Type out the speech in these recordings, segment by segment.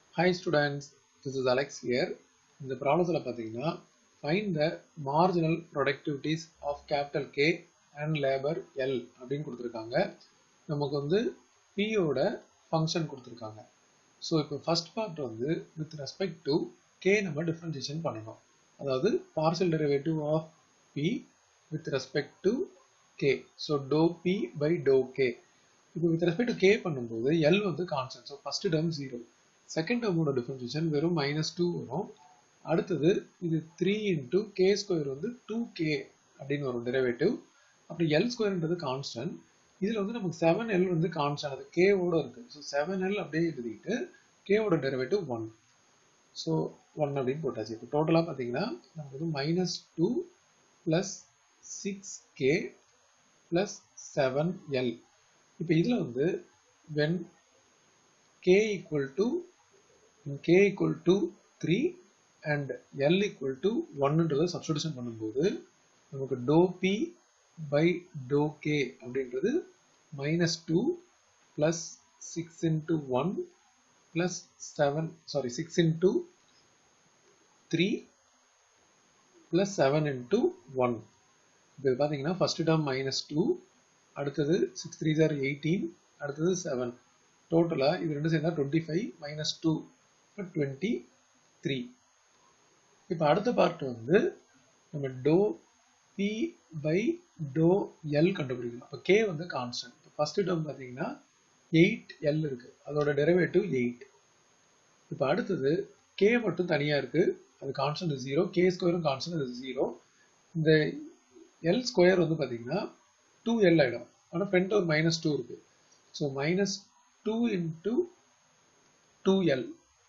Hi students, this is Alex here. இந்த ப்ராப்ளத்தில் பார்த்தீங்கன்னா find the marginal productivities of capital K and labor L அப்படின்னு கொடுத்துருக்காங்க நமக்கு வந்து P யோட ஃபங்க்ஷன் கொடுத்துருக்காங்க ஸோ இப்போ ஃபர்ஸ்ட் பார்ட் வந்து வித் ரெஸ்பெக்ட் டு K நம்ம டிஃப்ரென்சியேஷன் பண்ணணும் அதாவது partial derivative of P with respect to K so doh P by doh K இப்போ வித் ரெஸ்பெக்ட் டு K பண்ணும்போது L வந்து constant so first term zero second டேர்மோட differentiation வெறும் minus two வரும் அடுத்தது இது த்ரீ இன்டூ கே ஸ்கொயர் வந்து two K அப்படின்னு வரும் டெரிவேட்டிவ் அப்புறம் எல் ஸ்கொயர்ன்றது கான்ஸ்டன்ட் இதில் வந்து நமக்கு செவன் எல் வந்து கான்ஸ்டன்ட் அது கேவோட இருக்கு ஸோ செவன் எல் அப்படியே எழுதிட்டு கேவோட டெரிவேட்டிவ் ஒன் ஸோ ஒன் அப்படின்னு போட்டாச்சு இப்போ டோட்டலாக பார்த்தீங்கன்னா நமக்கு வந்து minus two plus six K plus seven L இப்போ இதில் வந்து when k equal to k equal to 3 and l equal to 1ன்றத substitution பண்ணும்போது நமக்கு dou p by dou k அப்படின்றது minus 2 plus 6 into 1 plus 7 sorry 6 into 3 plus 7 into 1 இப்போ பார்த்தீங்கன்னா first term minus two அடுத்தது சிக்ஸ் த்ரீ ஜார் eighteen அடுத்தது seven டோட்டலாக இது ரெண்டு சேர்ந்தா twenty five minus two twenty three இப்போ அடுத்த பார்ட் வந்து நம்ம doh P by doh L கண்டுபிடிக்கணும் இப்போ கே வந்து கான்ஸ்டன்ட் இப்போ ஃபர்ஸ்ட் டேர்ம் பார்த்தீங்கன்னா எயிட் எல் இருக்கு அதோட டெரிவேட்டிவ் எயிட் இப்போ அடுத்தது கே மட்டும் தனியாக இருக்கு அது கான்ஸ்டன்ட் ஜீரோ கே ஸ்கொயரும் கான்ஸ்டன்ட் அது ஜீரோ இந்த எல் ஸ்கொயர் வந்து பார்த்தீங்கன்னா டூ எல் ஆகிடும் ஆனால் ஃப்ரண்ட் ஒரு மைனஸ் டூ இருக்கு ஸோ மைனஸ் 2 into 2L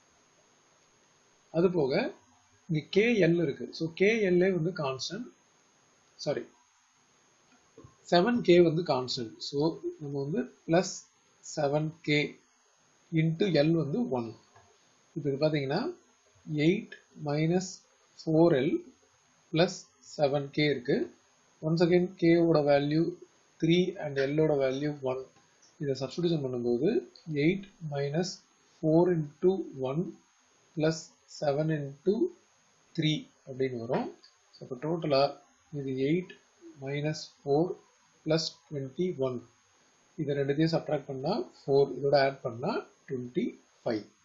அது போக இங்க KL இருக்கு ஸோ KL வந்து கான்ஸ்டன்ட் சாரி 7K வந்து கான்ஸ்டன்ட் ஸோ நம்ம வந்து பிளஸ் 7K இன்ட்டு எல் வந்து ஒன் இப்போ இது பார்த்தீங்கன்னா eight minus four L plus seven K இருக்கு ஒன்ஸ் அகேன் கேவோட value three and எல்லோட value one இதை சப்ஸ்டியூஷன் பண்ணும்போது eight minus four into one plus seven into three அப்படின்னு வரும் ஸோ இப்போ டோட்டலாக இது eight minus four plus twenty one இதை ரெண்டுத்தையும் சப்ட்ராக்ட் பண்ணால் ஃபோர் இதோட ஆட் பண்ணால் டுவெண்ட்டி ஃபைவ்